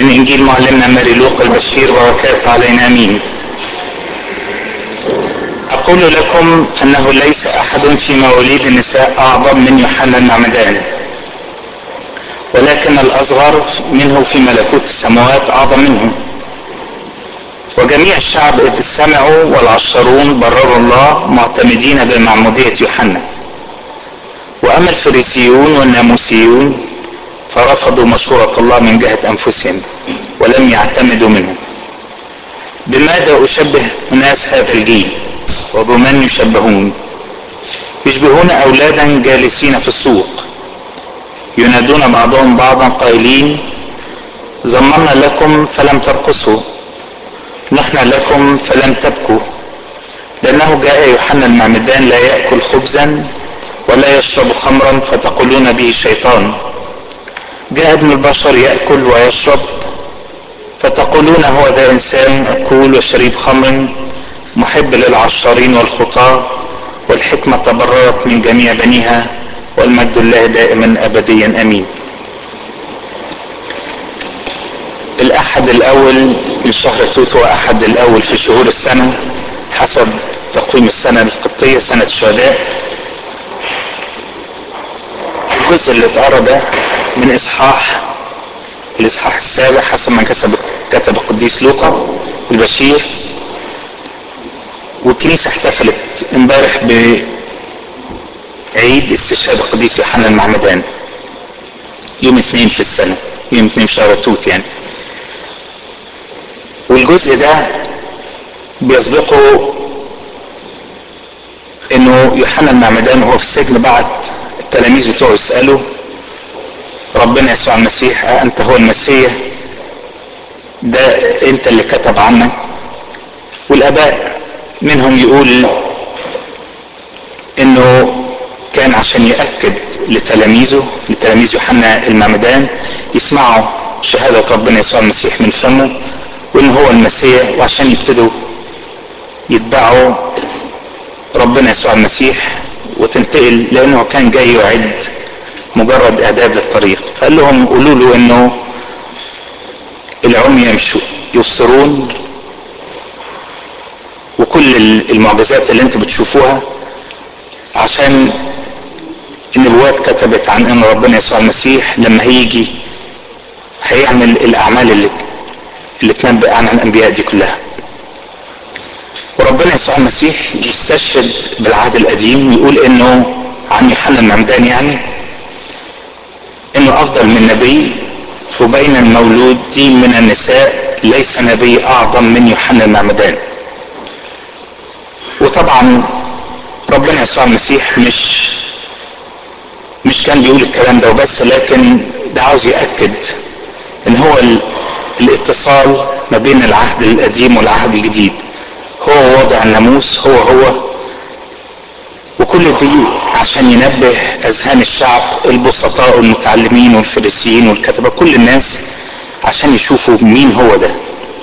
من إنجيل معلمنا ماري لوقا البشير وبركاته علينا آمين أقول لكم أنه ليس أحد في مواليد النساء أعظم من يوحنا المعمدان ولكن الأصغر منه في ملكوت السماوات أعظم منه وجميع الشعب إذ سمعوا والعشرون برروا الله معتمدين بمعمودية يوحنا وأما الفريسيون والناموسيون فرفضوا مشورة الله من جهة أنفسهم ولم يعتمدوا منه بماذا أشبه ناس هذا الجيل وبمن يشبهون يشبهون أولادا جالسين في السوق ينادون بعضهم بعضا قائلين زمرنا لكم فلم ترقصوا نحن لكم فلم تبكوا لأنه جاء يوحنا المعمدان لا يأكل خبزا ولا يشرب خمرا فتقولون به شيطان جاء ابن البشر يأكل ويشرب فتقولون هو ذا إنسان أكول وشريب خمر محب للعشارين والخطاة والحكمة تبررت من جميع بنيها والمجد الله دائما أبديا أمين الأحد الأول من شهر توت هو أحد الأول في شهور السنة حسب تقويم السنة القبطية سنة الشهداء الجزء اللي اتقرا ده من إصحاح الإصحاح السابع حسب ما كتب كتب القديس لوقا البشير والكنيسة احتفلت امبارح بعيد استشهاد القديس يوحنا المعمدان يوم اثنين في السنة يوم اثنين في شهر توت يعني والجزء ده بيسبقه انه يوحنا المعمدان وهو في السجن بعت التلاميذ بتوعه يسألوا ربنا يسوع المسيح أنت هو المسيح ده أنت اللي كتب عنك والآباء منهم يقول إنه كان عشان يأكد لتلاميذه لتلاميذ يوحنا المعمدان يسمعوا شهادة ربنا يسوع المسيح من فمه وإن هو المسيح وعشان يبتدوا يتبعوا ربنا يسوع المسيح وتنتقل لأنه كان جاي يعد مجرد اعداد للطريق فقال لهم قولوا له انه العمي يمشوا يبصرون وكل المعجزات اللي انتم بتشوفوها عشان النبوات كتبت عن ان ربنا يسوع المسيح لما هيجي هيعمل الاعمال اللي اللي تنبأ عنها الانبياء دي كلها وربنا يسوع المسيح يستشهد بالعهد القديم ويقول انه عن يوحنا المعمدان يعني انه افضل من نبي وبين المولودين من النساء ليس نبي اعظم من يوحنا المعمدان وطبعا ربنا يسوع المسيح مش مش كان بيقول الكلام ده وبس لكن ده عاوز يأكد ان هو الاتصال ما بين العهد القديم والعهد الجديد هو وضع الناموس هو هو وكل دي عشان ينبه اذهان الشعب البسطاء والمتعلمين والفريسيين والكتبه كل الناس عشان يشوفوا مين هو ده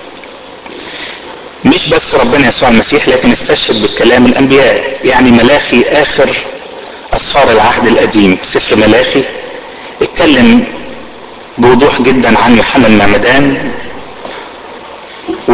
مش بس ربنا يسوع المسيح لكن استشهد بالكلام الانبياء يعني ملاخي اخر اسفار العهد القديم سفر ملاخي اتكلم بوضوح جدا عن يوحنا المعمدان و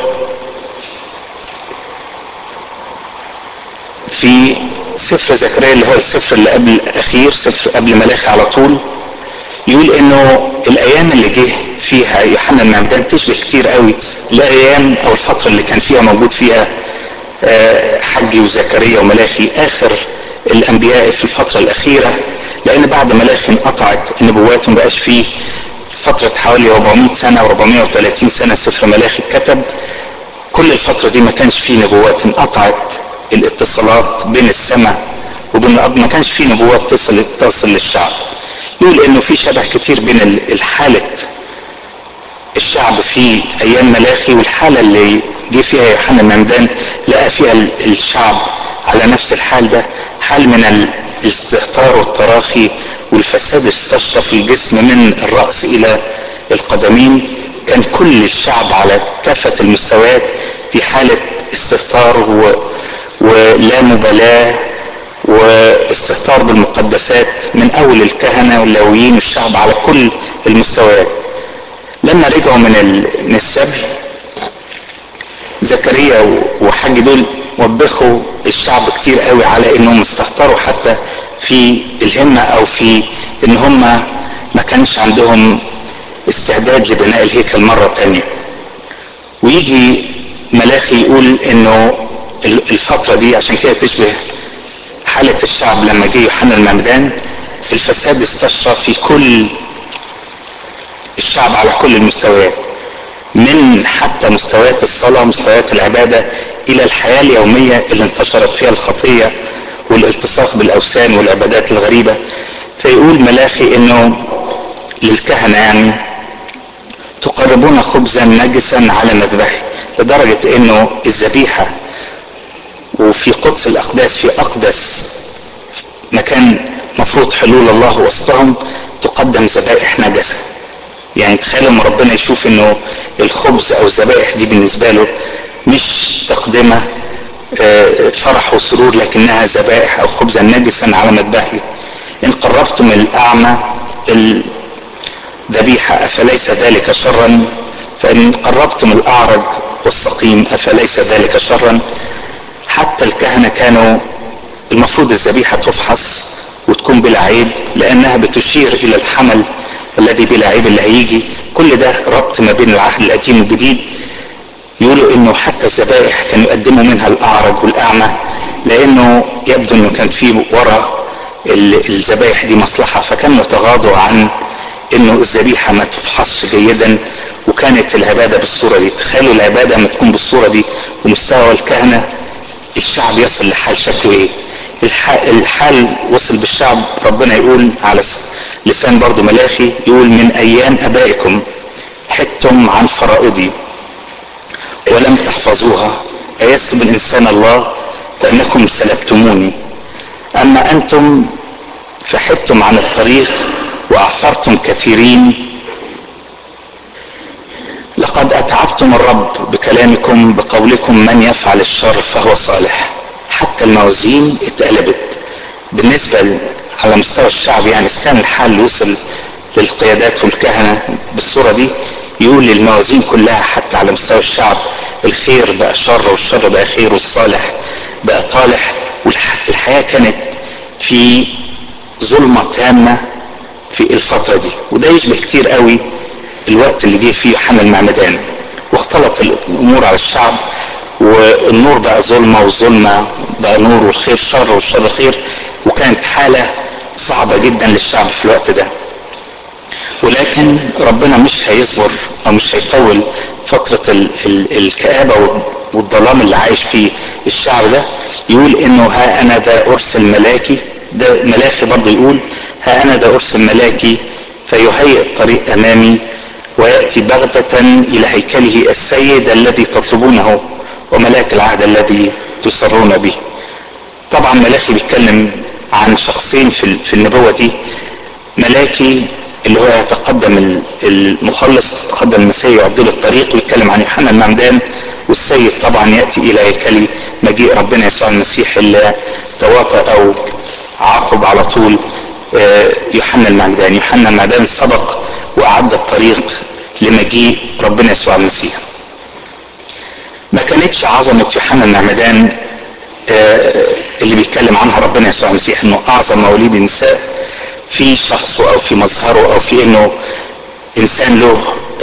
في سفر زكريا اللي هو السفر اللي قبل الاخير سفر قبل ملاخي على طول يقول انه الايام اللي جه فيها يوحنا المعمدان تشبه كتير قوي الايام او الفتره اللي كان فيها موجود فيها حجي وزكريا وملاخي اخر الانبياء في الفتره الاخيره لان بعد ملاخي انقطعت النبوات وما بقاش فيه فتره حوالي 400 سنه و430 سنه سفر ملاخي اتكتب كل الفتره دي ما كانش فيه نبوات انقطعت الاتصالات بين السماء وبين الارض ما كانش في نبوات تصل تصل للشعب يقول انه في شبه كتير بين الحالة الشعب في ايام ملاخي والحالة اللي جه فيها يوحنا المعمدان لقى فيها الشعب على نفس الحال ده حال من الاستهتار والتراخي والفساد استشرف الجسم من الرأس الى القدمين كان كل الشعب على كافة المستويات في حالة استهتار و ولا مبالاة واستهتار بالمقدسات من اول الكهنة واللاويين والشعب على كل المستويات لما رجعوا من ال- من السبي زكريا وحاج دول وبخوا الشعب كتير قوي على انهم استهتروا حتى في الهمة او في ان هم ما كانش عندهم استعداد لبناء الهيكل مرة تانية ويجي ملاخي يقول انه الفترة دي عشان كده تشبه حالة الشعب لما جه يوحنا المعمدان الفساد استشرى في كل الشعب على كل المستويات من حتى مستويات الصلاة مستويات العبادة إلى الحياة اليومية اللي انتشرت فيها الخطية والالتصاق بالأوثان والعبادات الغريبة فيقول ملاخي إنه للكهنة يعني تقربون خبزا نجسا على مذبحي لدرجة إنه الذبيحة وفي قدس الأقداس في أقدس مكان مفروض حلول الله وسطهم تقدم ذبائح نجسه يعني تخيل لما ربنا يشوف انه الخبز او الذبائح دي بالنسبه له مش تقدمه فرح وسرور لكنها ذبائح او خبزا نجسا على مذبحي ان قربتم الاعمى الذبيحه افليس ذلك شرا فان قربتم الاعرج والسقيم افليس ذلك شرا حتى الكهنه كانوا المفروض الذبيحه تفحص وتكون بلا عيب لانها بتشير الى الحمل الذي بلا عيب اللي هيجي كل ده ربط ما بين العهد القديم والجديد يقولوا انه حتى الذبائح كانوا يقدموا منها الاعرج والاعمى لانه يبدو انه كان في ورا الذبائح دي مصلحه فكانوا يتغاضوا عن انه الذبيحه ما تفحصش جيدا وكانت العباده بالصوره دي تخيلوا العباده ما تكون بالصوره دي ومستوى الكهنه الشعب يصل لحال شكله ايه الحال وصل بالشعب ربنا يقول على لسان برضو ملاخي يقول من ايام ابائكم حدتم عن فرائضي ولم تحفظوها ايسب الانسان الله فانكم سلبتموني اما انتم فحدتم عن الطريق واعثرتم كثيرين لقد اتعبتم الرب بكلامكم بقولكم من يفعل الشر فهو صالح حتى الموازين اتقلبت بالنسبه على مستوى الشعب يعني اذا كان الحال وصل للقيادات والكهنه بالصوره دي يقول للموازين كلها حتى على مستوى الشعب الخير بقى شر والشر بقى خير والصالح بقى طالح والحياه كانت في ظلمه تامه في الفتره دي وده يشبه كتير قوي الوقت اللي جه فيه يوحنا المعمدان واختلط الامور على الشعب والنور بقى ظلمه والظلمه بقى نور والخير شر والشر خير وكانت حاله صعبه جدا للشعب في الوقت ده ولكن ربنا مش هيصبر او مش هيطول فتره ال ال الكابه والظلام اللي عايش فيه الشعب ده يقول انه ها انا ذا ارسل ملاكي ده ملاكي برضه يقول ها انا ذا ارسل ملاكي فيهيئ الطريق امامي وياتي بغته الى هيكله السيد الذي تطلبونه وملاك العهد الذي تسرون به طبعا ملاكي بيتكلم عن شخصين في في النبوه دي ملاكي اللي هو يتقدم المخلص يتقدم المسيح يعدل الطريق ويتكلم عن يوحنا المعمدان والسيد طبعا ياتي الى هيكل مجيء ربنا يسوع المسيح اللي تواطأ او عاقب على طول يوحنا المعمدان يوحنا المعمدان سبق واعد الطريق لمجيء ربنا يسوع المسيح ما كانتش عظمه يوحنا المعمدان اللي بيتكلم عنها ربنا يسوع المسيح انه اعظم مواليد النساء في شخصه او في مظهره او في انه انسان له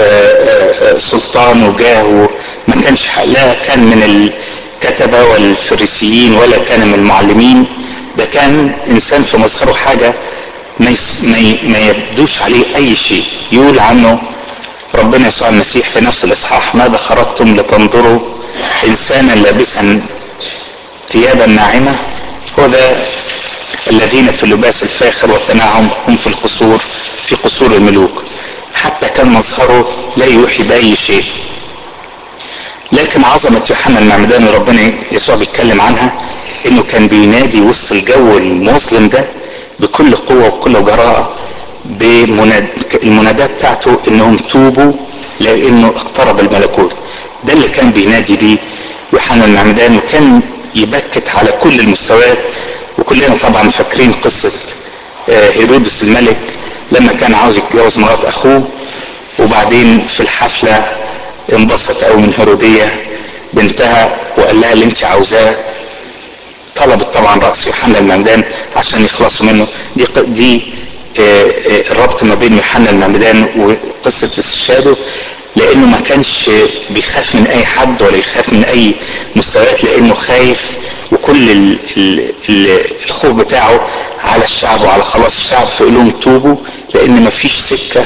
سلطان وجاه ما كانش لا كان من الكتبه والفريسيين ولا كان من المعلمين ده كان انسان في مظهره حاجه ما ما يبدوش عليه اي شيء يقول عنه ربنا يسوع المسيح في نفس الاصحاح ماذا خرجتم لتنظروا انسانا لابسا ثيابا ناعمه هو ده الذين في اللباس الفاخر والتنعم هم في القصور في قصور الملوك حتى كان مظهره لا يوحي باي شيء لكن عظمة يوحنا المعمدان اللي ربنا يسوع بيتكلم عنها انه كان بينادي وسط الجو المظلم ده بكل قوة وكل جراءة بالمناداة بتاعته انهم توبوا لانه اقترب الملكوت ده اللي كان بينادي بيه يوحنا المعمدان وكان يبكت على كل المستويات وكلنا طبعا فاكرين قصة هيرودس الملك لما كان عاوز يتجوز مرات اخوه وبعدين في الحفلة انبسط قوي من هيرودية بنتها وقال لها اللي انت عاوزاه طلبت طبعا رأس يوحنا المعمدان عشان يخلصوا منه دي دي الربط ما بين يوحنا المعمدان وقصة استشهاده لانه ما كانش بيخاف من اي حد ولا يخاف من اي مستويات لانه خايف وكل ال ال الخوف بتاعه على الشعب وعلى خلاص الشعب فيقول لهم توبوا لان ما فيش سكه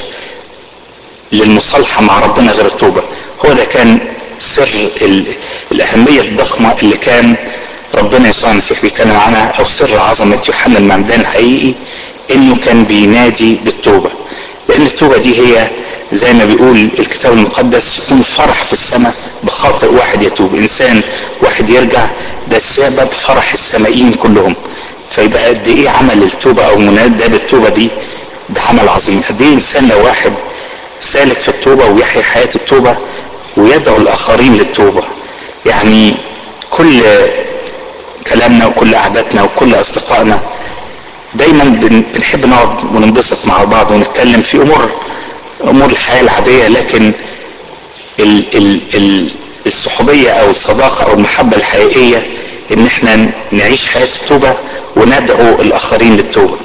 للمصالحه مع ربنا غير التوبه هو ده كان سر الاهميه الضخمه اللي كان ربنا يسوع المسيح بيتكلم عنها او سر عظمه يوحنا المعمدان الحقيقي انه كان بينادي بالتوبه لان التوبه دي هي زي ما بيقول الكتاب المقدس يكون فرح في السماء بخاطئ واحد يتوب انسان واحد يرجع ده سبب فرح السمائيين كلهم فيبقى قد ايه عمل التوبه او منادى بالتوبه دي ده عمل عظيم قد ايه انسان لو واحد سالك في التوبه ويحيي حياه التوبه ويدعو الاخرين للتوبه يعني كل كلامنا وكل قعداتنا وكل اصدقائنا دايما بنحب نقعد وننبسط مع بعض ونتكلم في امور امور الحياه العاديه لكن ال ال ال الصحوبيه او الصداقه او المحبه الحقيقيه ان احنا نعيش حياه التوبه وندعو الاخرين للتوبه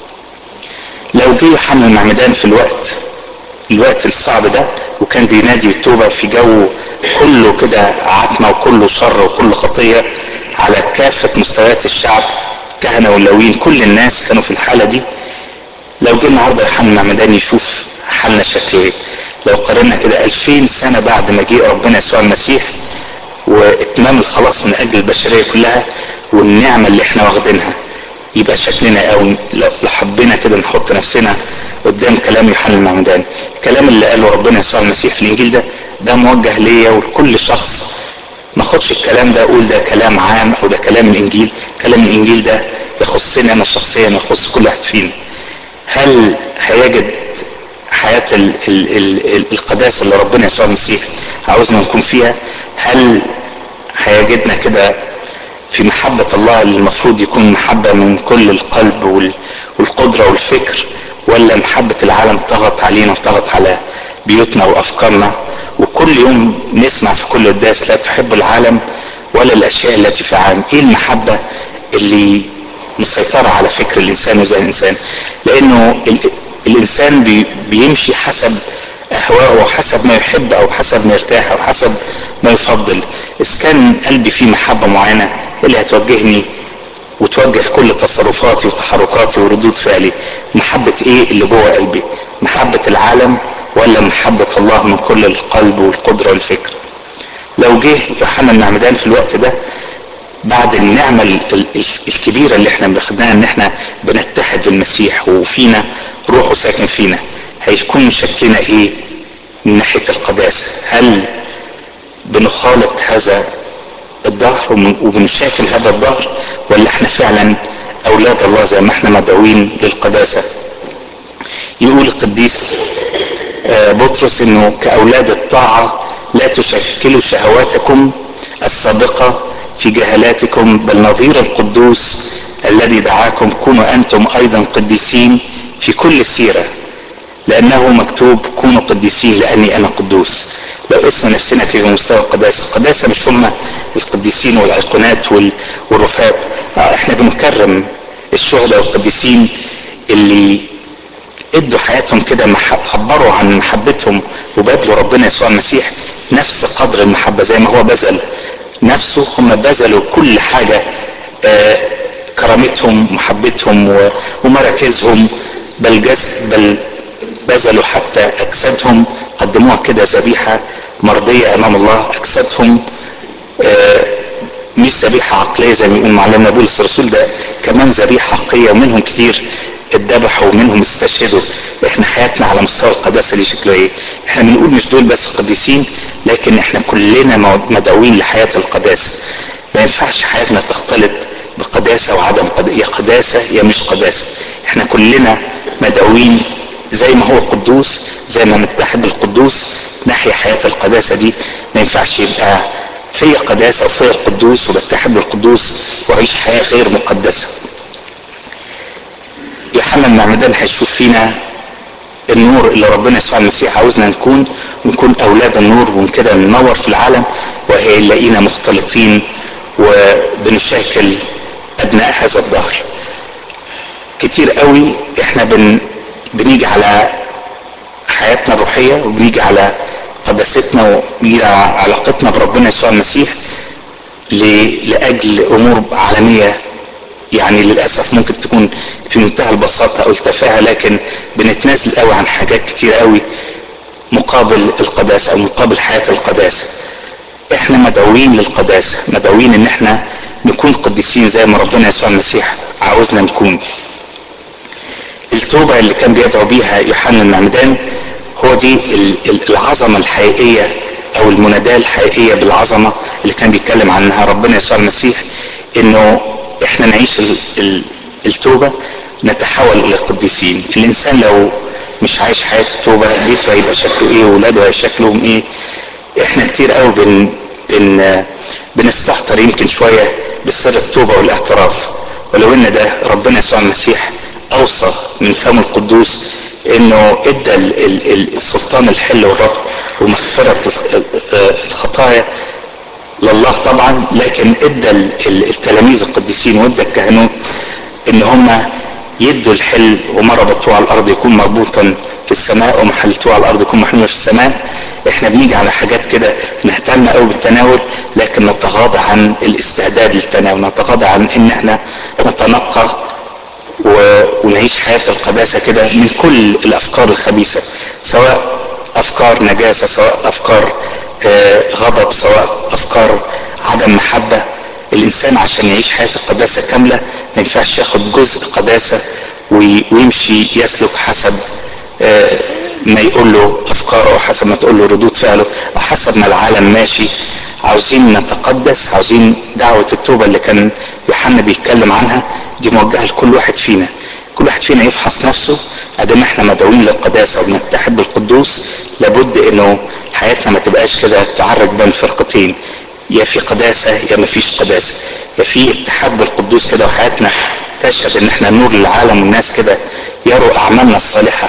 لو جه يوحنا المعمدان في الوقت الوقت الصعب ده وكان بينادي التوبه في جو كله كده عتمه وكله شر وكله خطيه على كافه مستويات الشعب كهنه واللويين كل الناس كانوا في الحاله دي لو جه النهارده يوحنا المعمدان يشوف حالنا شكله ايه لو قارنا كده 2000 سنه بعد ما جه ربنا يسوع المسيح واتمام الخلاص من اجل البشريه كلها والنعمه اللي احنا واخدينها يبقى شكلنا او لو حبينا كده نحط نفسنا قدام كلام يوحنا المعمدان الكلام اللي قاله ربنا يسوع المسيح في الانجيل ده ده موجه ليا ولكل شخص ما اخدش الكلام ده اقول ده كلام عام او ده كلام الانجيل كلام الانجيل ده يخصني انا شخصيا يخص كل واحد فينا هل هيجد حياة ال ال ال القداسة اللي ربنا يسوع المسيح عاوزنا نكون فيها هل هيجدنا كده في محبة الله اللي المفروض يكون محبة من كل القلب والقدرة والفكر ولا محبة العالم طغت علينا وطغت على بيوتنا وأفكارنا وكل يوم نسمع في كل قداس لا تحب العالم ولا الأشياء التي في العالم إيه المحبة اللي مسيطرة على فكر الإنسان وزي الإنسان لأنه الانسان بي بيمشي حسب اهواءه وحسب ما يحب او حسب ما يرتاح او حسب ما يفضل اذا كان قلبي فيه محبه معينه اللي هتوجهني وتوجه كل تصرفاتي وتحركاتي وردود فعلي محبه ايه اللي جوه قلبي محبه العالم ولا محبه الله من كل القلب والقدره والفكر لو جه يوحنا المعمدان في الوقت ده بعد النعمة الكبيرة اللي احنا بناخدها ان احنا بنتحد بالمسيح وفينا روحه ساكن فينا هيكون شكلنا ايه من ناحية القداسة هل بنخالط هذا الظهر وبنشاكل هذا الظهر ولا احنا فعلا اولاد الله زي ما احنا مدعوين للقداسة يقول القديس بطرس انه كاولاد الطاعة لا تشكلوا شهواتكم السابقة في جهلاتكم بل نظير القدوس الذي دعاكم كونوا انتم ايضا قديسين في كل سيره لانه مكتوب كونوا قديسين لاني انا قدوس لو قسنا نفسنا في مستوى القداسه القداسه مش هم القديسين والايقونات والرفات آه احنا بنكرم الشهداء والقديسين اللي ادوا حياتهم كده عبروا عن محبتهم وبادلوا ربنا يسوع المسيح نفس قدر المحبه زي ما هو بذل نفسه هم بذلوا كل حاجة آه كرامتهم محبتهم ومراكزهم بل جز بل بذلوا حتى أجسادهم قدموها كده ذبيحة مرضية أمام الله أجسادهم آه مش ذبيحة عقلية زي ما يقول معلمنا بولس الرسول ده كمان ذبيحة حقيقية ومنهم كتير اتذبحوا ومنهم استشهدوا احنا حياتنا على مستوى القداسة دي شكله ايه احنا بنقول مش دول بس قديسين لكن احنا كلنا مدعوين لحياة القداسة ما ينفعش حياتنا تختلط بقداسة وعدم قداسة يا قداسة يا مش قداسة احنا كلنا مدعوين زي ما هو قدوس زي ما نتحد بالقدوس نحيا حياة القداسة دي ما ينفعش يبقى فيا قداسة وفيا القدوس وبتحد بالقدوس وأعيش حياة غير مقدسة يوحنا المعمدان هيشوف فينا النور اللي ربنا يسوع المسيح عاوزنا نكون ونكون اولاد النور وكده ننور في العالم وهي يلاقينا مختلطين وبنشاكل ابناء هذا الدهر كتير قوي احنا بن بنيجي على حياتنا الروحية وبنيجي على قداستنا وبنيجي على علاقتنا بربنا يسوع المسيح لأجل أمور عالمية يعني للأسف ممكن تكون في منتهى البساطة أو التفاهة لكن بنتنازل قوي عن حاجات كتير قوي مقابل القداسة أو مقابل حياة القداسة احنا مدعوين للقداسة مدعوين ان احنا نكون قديسين زي ما ربنا يسوع المسيح عاوزنا نكون التوبة اللي كان بيدعو بيها يوحنا المعمدان هو دي العظمة الحقيقية او المناداة الحقيقية بالعظمة اللي كان بيتكلم عنها ربنا يسوع المسيح انه احنا نعيش ال ال التوبة نتحول الى قديسين الانسان لو مش عايش حياة التوبة بيته هيبقى شكله ايه وولاده شكلهم ايه احنا كتير قوي بن بن بنستهتر يمكن شوية بسر التوبة والاعتراف ولو ان ده ربنا يسوع المسيح اوصى من فم القدوس انه ادى السلطان الحل والربط ومغفرة الخطايا لله طبعا لكن ادى التلاميذ القديسين وادى الكهنوت ان هم يدوا الحل وما ربطوه على الارض يكون مربوطا في السماء وما حلتوه على الارض يكون محلول في السماء احنا بنيجي على حاجات كده نهتم قوي بالتناول لكن نتغاضى عن الاستعداد للتناول نتغاضى عن ان احنا نتنقى و... ونعيش حياة القداسة كده من كل الافكار الخبيثة سواء افكار نجاسة سواء افكار آه غضب سواء افكار عدم محبة الانسان عشان يعيش حياة القداسة كاملة ما ينفعش ياخد جزء قداسة وي... ويمشي يسلك حسب آه ما يقول له افكاره حسب ما تقول له ردود فعله او حسب ما العالم ماشي عاوزين نتقدس عاوزين دعوة التوبة اللي كان يوحنا بيتكلم عنها دي موجهة لكل واحد فينا كل واحد فينا يفحص نفسه ادام احنا مدعوين للقداسة وبنتحد بالقدوس لابد انه حياتنا ما تبقاش كده تعرج بين فرقتين يا في قداسة يا ما فيش قداسة يا في اتحاد بالقدوس كده وحياتنا تشهد ان احنا نور للعالم والناس كده يروا اعمالنا الصالحة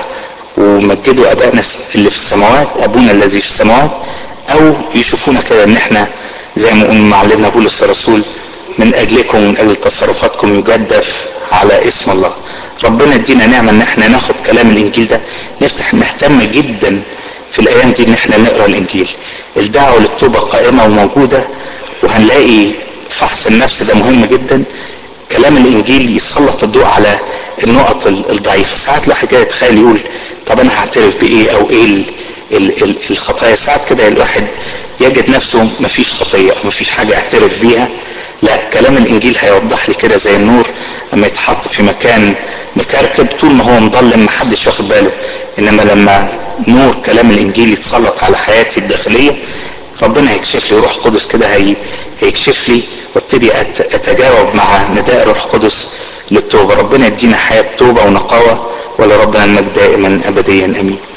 ومجدوا ابائنا اللي في السماوات ابونا الذي في السماوات او يشوفونا كده ان احنا زي ما قلنا معلمنا بولس الرسول من اجلكم ومن اجل تصرفاتكم يجدف على اسم الله ربنا يدينا نعمه ان احنا ناخد كلام الانجيل ده نفتح نهتم جدا في الايام دي ان احنا نقرا الانجيل الدعوه للتوبه قائمه وموجوده وهنلاقي فحص النفس ده مهم جدا كلام الانجيل يسلط الضوء على النقط الضعيفه ساعات الواحد كده يتخيل يقول طب انا هعترف بايه او ايه ال ال ال الخطايا ساعات كده الواحد يجد نفسه مفيش خطيه او مفيش حاجه يعترف بيها لا كلام الانجيل هيوضح لي كده زي النور لما يتحط في مكان مكركب طول ما هو مضلم محدش واخد باله انما لما نور كلام الانجيل يتسلط على حياتي الداخليه ربنا هيكشف لي روح قدس كده هي هيكشف لي وابتدي اتجاوب مع نداء روح قدس للتوبه ربنا يدينا حياه توبه ونقاوه ولربنا المجد دائما ابديا امين